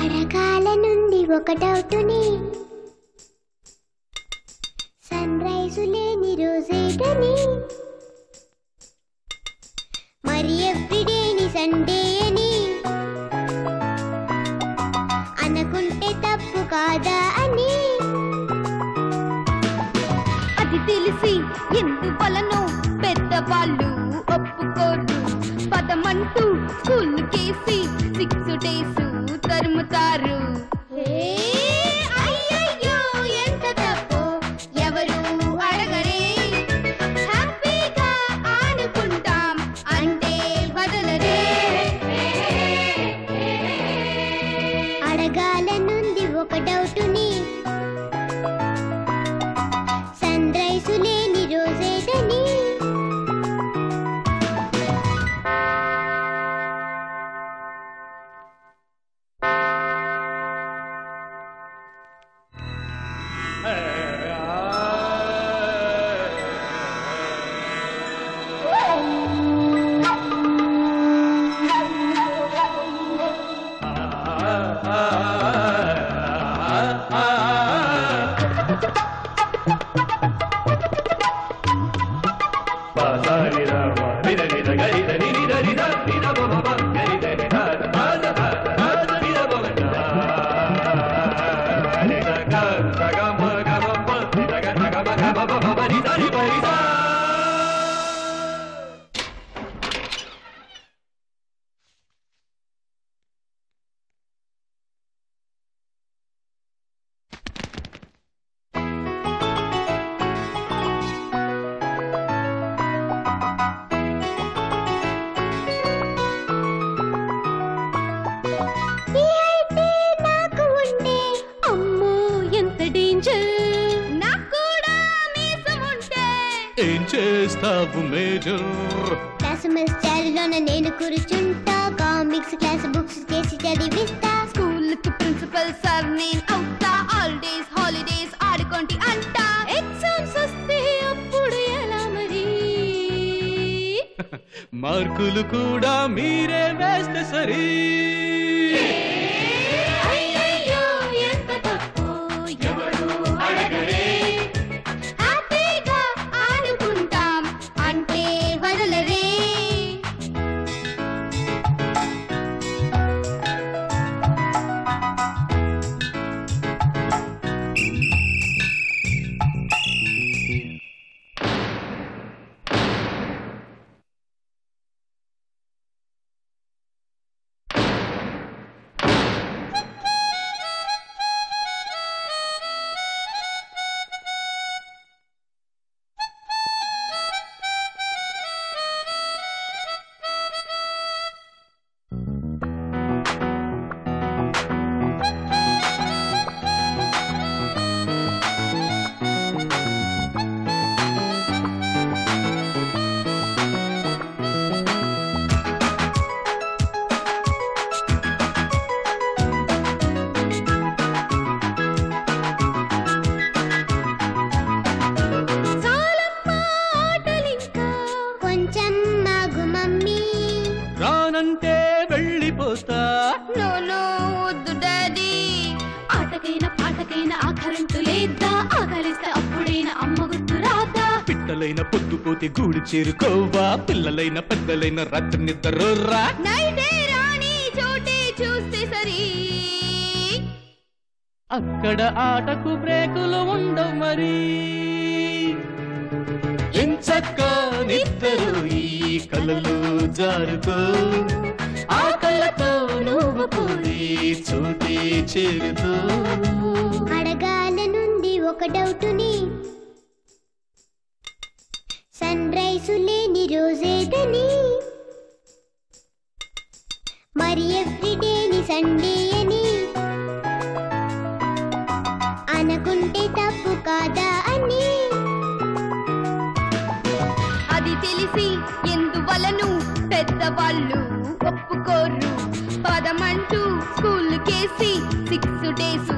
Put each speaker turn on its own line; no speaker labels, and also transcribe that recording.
అరకాల నుండి ఒకటవుతుని sun rise లేని రోజేటని మరి ఎవ్రీడేని సండే అని అనుకుంటే తప్పు కాదా అని
అది తెలిసి ఎందువలనో పెద్దవాళ్ళు ఒప్పుకోరు పదమంటూ స్కూల్ కేసి సిక్స్ డేస్ తరుముతారు
ఏ, అయ్యయ్యో ఎంత తప్పు ఎవరు అడగరే
హ్యాపీగా ఆడుకుంటాం అంటే వదలరే
అడగాల నుండి ఒక డౌటుని సన్ రైజు లేని రోజేటని ఈ అయితే నాకు ఉండే
అమ్మో ఎంత డేంజర్ నాకు కూడా మీసం ఉంటే
ఏం చేస్తావు మేజర్
క్లాస్ మిస్ చారిలోన నేను కూర్చుంటా కామిక్స్ క్లాస్ బుక్స్ చేసి చదివిస్తా
స్కూల్ కి ప్రిన్సిపల్ సార్ నేను అవుతా హాలిడేస్ హాలిడేస్ ఆడుకోండి అంటా ఎగ్జామ్స్ వస్తే అప్పుడు ఎలా మరి
మార్కులు కూడా మీరే వేస్తే సరి
అయ్యయ్యో ఎంత తప్పు ఎవరు అడగరే హ్యాపీగా ఆడుకుంటాం అంటే వదలరే చాలమ్మా ఆటలింకా
కొంచెం మాగు మమ్మీ
రానంటే వెళ్ళిపోతా
నో నో వద్దు డాడీ ఆటకైనా పాటకైనా ఆ కరెంటు లేదా ఆకలిస్తే అప్పుడైనా అమ్మ గుర్తు రాదా
పిట్టలైన పొద్దుపోతే గూడు చేరుకోవా పిల్లలైన పెద్దలైన రాత్రి నిద్రరా
నైటే రాణి చోటే చూస్తే సరి
అక్కడ ఆటకు బ్రేకులు ఉండవు మరి ఎంచక్క నిద్దరు ఈ కలలు జారుకో ఆ కళ్ళతో నువ్వు పోయి చోటే చేరుతూ
అడగాల నుండి ఒక డౌటుని సన్ రైజు లేని రోజేదని మరి ఎవ్రీడేని సండే అని అనుకుంటే తప్పు కాదా అని
అది తెలిసి ఎందువలను పెద్దవాళ్ళు ఒప్పుకోరు పదమంటూ స్కూల్ కేసి సిక్స్ డేస్